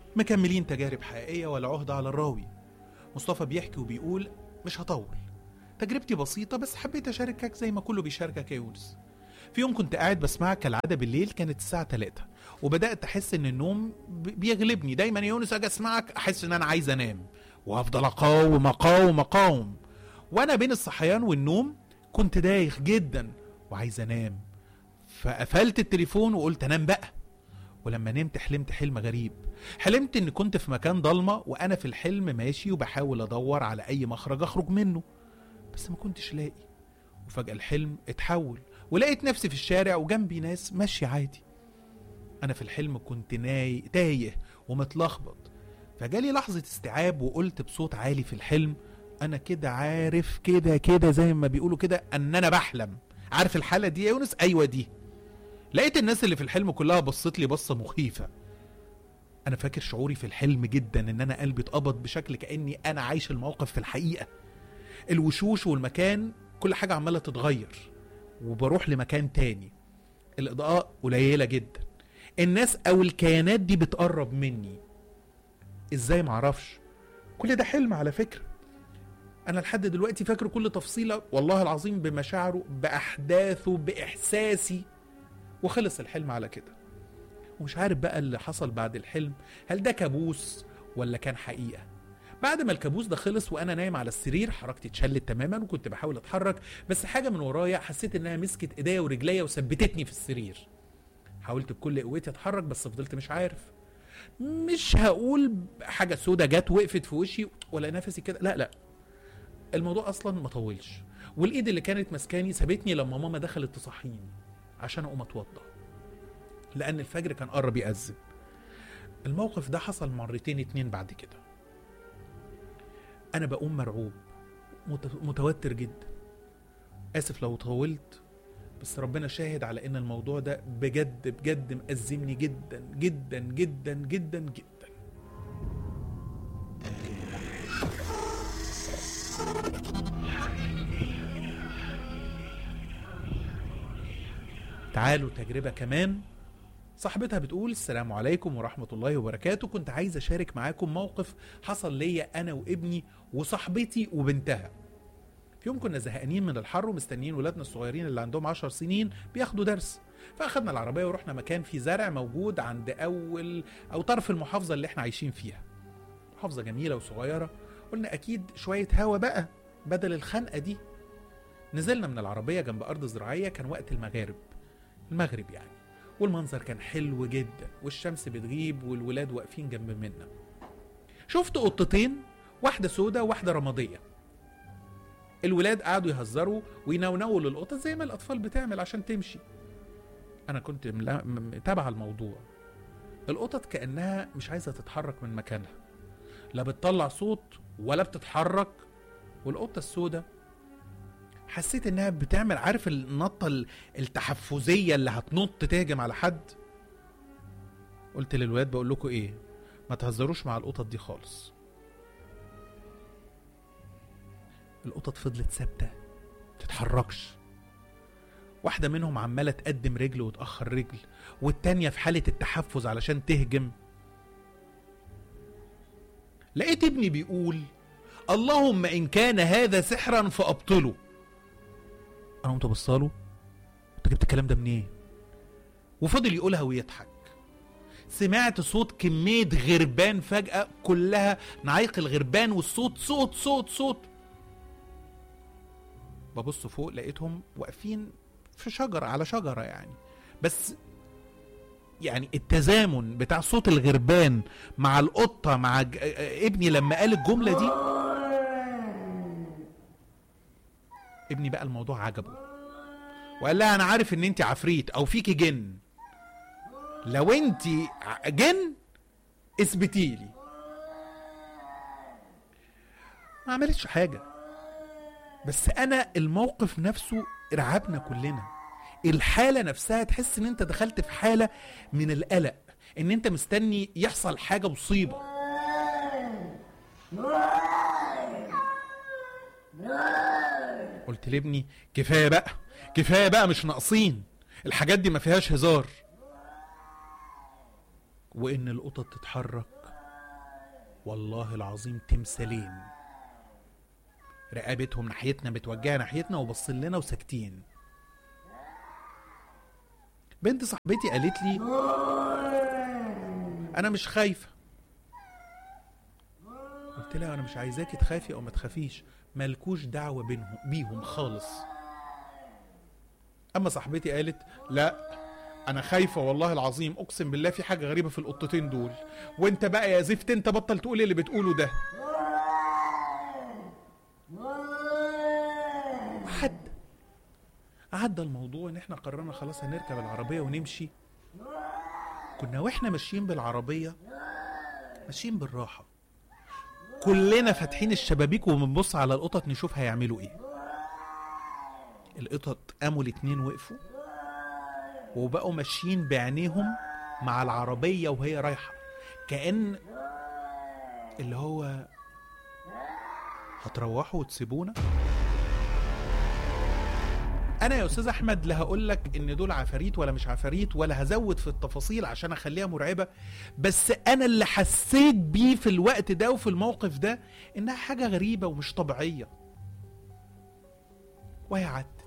مكملين تجارب حقيقية ولا عهدة على الراوي مصطفى بيحكي وبيقول مش هطول تجربتي بسيطة بس حبيت أشاركك زي ما كله بيشاركك يا يونس في يوم كنت قاعد بسمعك كالعادة بالليل كانت الساعة 3 وبدأت أحس إن النوم ب- بيغلبني دايما يا يونس أجي أسمعك أحس إن أنا عايز أنام وأفضل أقاوم أقاوم أقاوم وأنا بين الصحيان والنوم كنت دايخ جدا وعايز أنام فقفلت التليفون وقلت أنام بقى ولما نمت حلمت حلم غريب حلمت إن كنت في مكان ضلمة وأنا في الحلم ماشي وبحاول أدور على أي مخرج أخرج منه بس ما كنتش لاقي وفجأة الحلم اتحول ولقيت نفسي في الشارع وجنبي ناس ماشية عادي أنا في الحلم كنت ناي تايه ومتلخبط فجالي لحظة استيعاب وقلت بصوت عالي في الحلم أنا كده عارف كده كده زي ما بيقولوا كده أن أنا بحلم عارف الحالة دي يا يونس أيوة دي لقيت الناس اللي في الحلم كلها بصت لي بصة مخيفة أنا فاكر شعوري في الحلم جدا إن أنا قلبي اتقبض بشكل كأني أنا عايش الموقف في الحقيقة الوشوش والمكان كل حاجة عمالة تتغير وبروح لمكان تاني الإضاءة قليلة جدا الناس أو الكيانات دي بتقرب مني إزاي معرفش كل ده حلم على فكرة أنا لحد دلوقتي فاكر كل تفصيلة والله العظيم بمشاعره بأحداثه بإحساسي وخلص الحلم على كده ومش عارف بقى اللي حصل بعد الحلم هل ده كابوس ولا كان حقيقة بعد ما الكابوس ده خلص وانا نايم على السرير حركتي اتشلت تماما وكنت بحاول اتحرك بس حاجه من ورايا حسيت انها مسكت ايديا ورجليا وثبتتني في السرير حاولت بكل قوتي اتحرك بس فضلت مش عارف مش هقول حاجه سودة جت وقفت في وشي ولا نفسي كده لا لا الموضوع اصلا ما طولش والايد اللي كانت ماسكاني سابتني لما ماما دخلت تصحيني عشان اقوم اتوضى لان الفجر كان قرب يأذن الموقف ده حصل مرتين اتنين بعد كده انا بقوم مرعوب مت- متوتر جدا اسف لو طولت بس ربنا شاهد على ان الموضوع ده بجد بجد مأزمني جدا جدا جدا جدا جدا تعالوا تجربة كمان صاحبتها بتقول السلام عليكم ورحمة الله وبركاته كنت عايز أشارك معاكم موقف حصل ليا أنا وابني وصاحبتي وبنتها في يوم كنا زهقانين من الحر ومستنيين ولادنا الصغيرين اللي عندهم عشر سنين بياخدوا درس فأخدنا العربية ورحنا مكان فيه زرع موجود عند أول أو طرف المحافظة اللي احنا عايشين فيها محافظة جميلة وصغيرة قلنا أكيد شوية هوا بقى بدل الخنقة دي نزلنا من العربية جنب أرض زراعية كان وقت المغارب المغرب يعني والمنظر كان حلو جدا والشمس بتغيب والولاد واقفين جنب منا شفت قطتين واحدة سودة وواحدة رمادية الولاد قعدوا يهزروا وينونوا للقطط زي ما الأطفال بتعمل عشان تمشي أنا كنت ملا- م- متابعة الموضوع القطط كأنها مش عايزة تتحرك من مكانها لا بتطلع صوت ولا بتتحرك والقطة السودة حسيت انها بتعمل عارف النطه ال- التحفزيه اللي هتنط تهجم على حد قلت للولاد بقول لكم ايه ما تهزروش مع القطط دي خالص القطط فضلت ثابته تتحركش واحدة منهم عمالة تقدم رجل وتأخر رجل والتانية في حالة التحفز علشان تهجم لقيت ابني بيقول اللهم إن كان هذا سحرا فأبطله انا قمت ابصاله انت جبت الكلام ده منين وفضل يقولها ويضحك سمعت صوت كمية غربان فجأة كلها نعيق الغربان والصوت صوت صوت صوت ببص فوق لقيتهم واقفين في شجرة على شجرة يعني بس يعني التزامن بتاع صوت الغربان مع القطة مع ج- ابني لما قال الجملة دي ابني بقى الموضوع عجبه وقال لها انا عارف ان انت عفريت او فيكي جن لو انت ع- جن اثبتي لي ما عملتش حاجه بس انا الموقف نفسه رعبنا كلنا الحاله نفسها تحس ان انت دخلت في حاله من القلق ان انت مستني يحصل حاجه مصيبه قلت لابني كفايه بقى كفايه بقى مش ناقصين الحاجات دي ما فيهاش هزار وان القطط تتحرك والله العظيم تمثالين رقبتهم ناحيتنا متوجهه ناحيتنا وبصين لنا وساكتين بنت صاحبتي قالت لي انا مش خايفه قلت لها انا مش عايزاكي تخافي او ما تخافيش مالكوش دعوه بينهم بيهم خالص اما صاحبتي قالت لا انا خايفه والله العظيم اقسم بالله في حاجه غريبه في القطتين دول وانت بقى يا زفت انت بطل تقول اللي بتقوله ده عدى عدى الموضوع ان احنا قررنا خلاص هنركب العربيه ونمشي كنا واحنا ماشيين بالعربيه ماشيين بالراحه كلنا فاتحين الشبابيك وبنبص على القطط نشوف هيعملوا ايه القطط قاموا الاتنين وقفوا وبقوا ماشيين بعينيهم مع العربية وهي رايحة كأن اللي هو هتروحوا وتسيبونا انا يا استاذ احمد لا هقول لك ان دول عفاريت ولا مش عفاريت ولا هزود في التفاصيل عشان اخليها مرعبه بس انا اللي حسيت بيه في الوقت ده وفي الموقف ده انها حاجه غريبه ومش طبيعيه وهي عدت